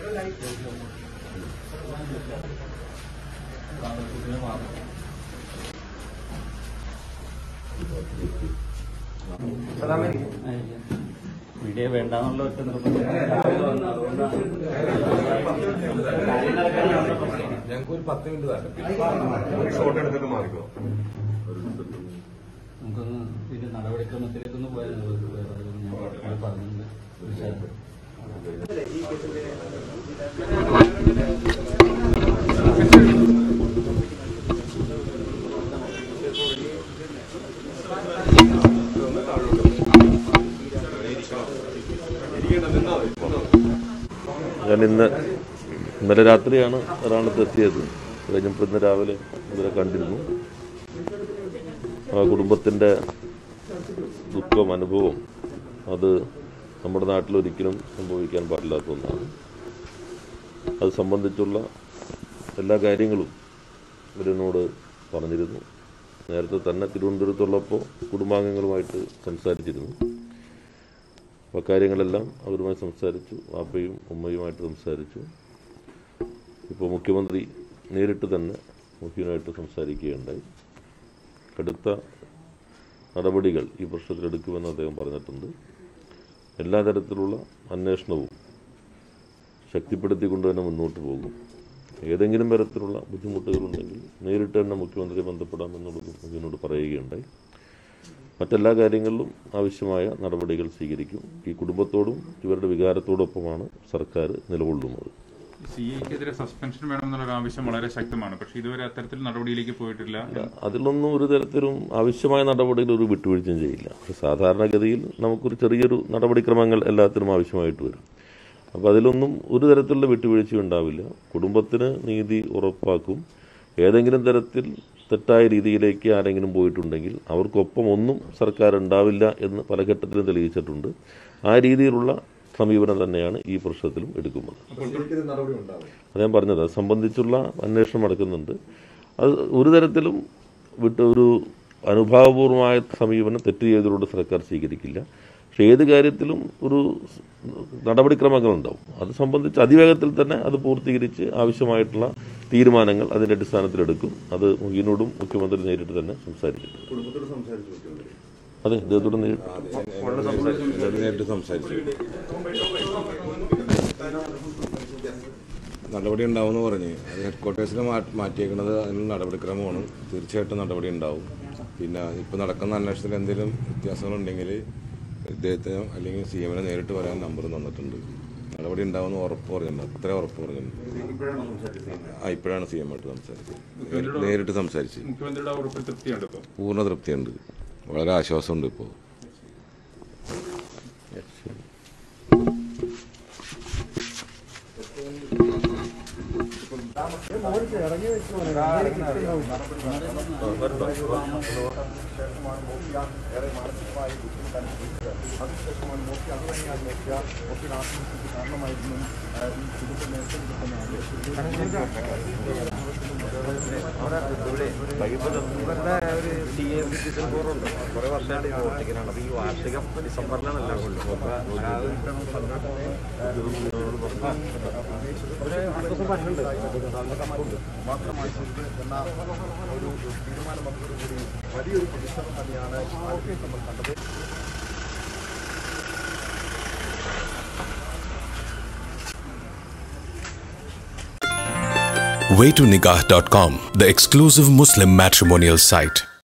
Media വേണ്ടാന്നുള്ള ഒറ്റ നിർബന്ധം ഞങ്ങൾക്ക് ഒരു പത്ത് മിനിറ്റ് തരാം ഷോട്ട് എടുത്തിട്ട് മാറിക്കോ നമുക്കൊന്ന് ഇതിന്റെ നടപടിക്രമത്തിലേക്കൊന്ന് പോയാൽ ഞാൻ പറഞ്ഞിട്ടുണ്ട് തീർച്ചയായിട്ടും ഞാൻ ഇന്ന് ഇന്നലെ രാത്രിയാണ് എറണാകുളത്ത് എത്തിയത് കഴിഞ്ഞപ്പോൾ ഇന്ന് രാവിലെ ഇവരെ കണ്ടിരുന്നു ആ കുടുംബത്തിൻ്റെ ദുഃഖം അനുഭവം അത് നമ്മുടെ നാട്ടിൽ ഒരിക്കലും സംഭവിക്കാൻ പാടില്ലാത്ത ഒന്നാണ് അത് സംബന്ധിച്ചുള്ള എല്ലാ കാര്യങ്ങളും ഇവരെന്നോട് പറഞ്ഞിരുന്നു നേരത്തെ തന്നെ തിരുവനന്തപുരത്തുള്ളപ്പോൾ കുടുംബാംഗങ്ങളുമായിട്ട് സംസാരിച്ചിരുന്നു അപ്പോൾ കാര്യങ്ങളെല്ലാം അവരുമായി സംസാരിച്ചു വാപ്പയും ഉമ്മയുമായിട്ട് സംസാരിച്ചു ഇപ്പോൾ മുഖ്യമന്ത്രി നേരിട്ട് തന്നെ മുഖ്യനുമായിട്ട് സംസാരിക്കുകയുണ്ടായി കടുത്ത നടപടികൾ ഈ പ്രശ്നത്തിലെടുക്കുമെന്ന് അദ്ദേഹം പറഞ്ഞിട്ടുണ്ട് എല്ലാ തരത്തിലുള്ള അന്വേഷണവും ശക്തിപ്പെടുത്തിക്കൊണ്ട് തന്നെ മുന്നോട്ട് പോകും ഏതെങ്കിലും തരത്തിലുള്ള ബുദ്ധിമുട്ടുകളുണ്ടെങ്കിൽ നേരിട്ട് തന്നെ മുഖ്യമന്ത്രിയെ ബന്ധപ്പെടാമെന്നുള്ളതും മുഖ്യനോട് പറയുകയുണ്ടായി മറ്റെല്ലാ കാര്യങ്ങളിലും ആവശ്യമായ നടപടികൾ സ്വീകരിക്കും ഈ കുടുംബത്തോടും ഇവരുടെ വികാരത്തോടൊപ്പമാണ് സർക്കാർ നിലകൊള്ളുന്നത് സി ഐക്കെതിരെ സസ്പെൻഷൻ വേണമെന്നുള്ള ആവശ്യം വളരെ ശക്തമാണ് പക്ഷെ ഇതുവരെ അത്തരത്തിൽ നടപടിയിലേക്ക് പോയിട്ടില്ല അതിലൊന്നും ഒരു തരത്തിലും ആവശ്യമായ നടപടിയിൽ ഒരു വിട്ടുവീഴ്ചയും ചെയ്യില്ല പക്ഷെ സാധാരണഗതിയിൽ നമുക്കൊരു ചെറിയൊരു നടപടിക്രമങ്ങൾ എല്ലാത്തിനും ആവശ്യമായിട്ട് വരും അപ്പോൾ അതിലൊന്നും ഒരു തരത്തിലുള്ള വിട്ടുവീഴ്ചയും ഉണ്ടാവില്ല കുടുംബത്തിന് നീതി ഉറപ്പാക്കും ഏതെങ്കിലും തരത്തിൽ തെറ്റായ രീതിയിലേക്ക് ആരെങ്കിലും പോയിട്ടുണ്ടെങ്കിൽ അവർക്കൊപ്പം ഒന്നും സർക്കാർ ഉണ്ടാവില്ല എന്ന് പല ഘട്ടത്തിലും തെളിയിച്ചിട്ടുണ്ട് ആ രീതിയിലുള്ള സമീപനം തന്നെയാണ് ഈ പ്രശ്നത്തിലും എടുക്കുന്നത് നടപടി ഉണ്ടാവും അത് ഞാൻ പറഞ്ഞത് അത് സംബന്ധിച്ചുള്ള അന്വേഷണം നടക്കുന്നുണ്ട് അത് ഒരു തരത്തിലും വിട്ട് ഒരു അനുഭാവപൂർവമായ സമീപനം തെറ്റ് ചെയ്തതിലൂടെ സർക്കാർ സ്വീകരിക്കില്ല പക്ഷേ ഏത് കാര്യത്തിലും ഒരു നടപടിക്രമങ്ങളുണ്ടാവും അത് സംബന്ധിച്ച് അതിവേഗത്തിൽ തന്നെ അത് പൂർത്തീകരിച്ച് ആവശ്യമായിട്ടുള്ള തീരുമാനങ്ങൾ അതിൻ്റെ അടിസ്ഥാനത്തിലെടുക്കും അത് മുഖ്യനോടും മുഖ്യമന്ത്രി നേരിട്ട് തന്നെ സംസാരിക്കും കുടുംബത്തോട് സംസാരിച്ചു മുഖ്യമന്ത്രി അതെ ഇദ്ദേഹത്തോട് നേരിട്ട് എല്ലാവരും നേരിട്ട് സംസാരിച്ചു നടപടി ഉണ്ടാവുമെന്ന് പറഞ്ഞ് അത് ഹെഡ് ക്വാർട്ടേഴ്സിൽ മാറ്റിയേക്കുന്നത് അതിന് നടപടിക്രമമാണ് തീർച്ചയായിട്ടും നടപടി ഉണ്ടാവും പിന്നെ ഇപ്പോൾ നടക്കുന്ന അന്വേഷണത്തിൽ എന്തെങ്കിലും വ്യത്യാസങ്ങളുണ്ടെങ്കിൽ ഇദ്ദേഹത്തിന് അല്ലെങ്കിൽ സി എമ്മിനെ നേരിട്ട് പറയാൻ നമ്പർ തന്നിട്ടുണ്ട് നടപടി ഉണ്ടാവുമെന്ന് ഉറപ്പ് പറഞ്ഞിട്ടുണ്ട് അത്ര ഉറപ്പ് പറഞ്ഞിട്ടുണ്ട് ആ ഇപ്പോഴാണ് സി എമ്മായിട്ട് സംസാരിച്ചത് നേരിട്ട് സംസാരിച്ച് മുഖ്യമന്ത്രിയുടെ ആ ഉറപ്പിൽ തൃപ്തിയുണ്ട് ഇപ്പോൾ പൂർണ്ണ തൃപ്തിയുണ്ട് വളരെ ആശ്വാസമുണ്ട് ഇപ്പോൾ ഇവരുടെ ഒരു സി എ സിറ്റിസൺ ഫോറുണ്ട് കുറെ വർഷമായിട്ട് ഞാൻ ഓർത്തിക്കാനാണ് അപ്പോൾ ഈ വാർഷികം ഡിസംബറിലാണ് എല്ലാം കൊള്ളും അപ്പോൾ ഒരു ആശ്വാസം പറഞ്ഞിട്ടുണ്ട് മാത്രമായി എന്ന ഒരു തീരുമാനം വന്നതോടുകൂടി വലിയൊരു പ്രതിഷേധം തന്നെയാണ് ആദ്യം നമ്മൾ കണ്ടത് waytonikah.com, the exclusive Muslim matrimonial site.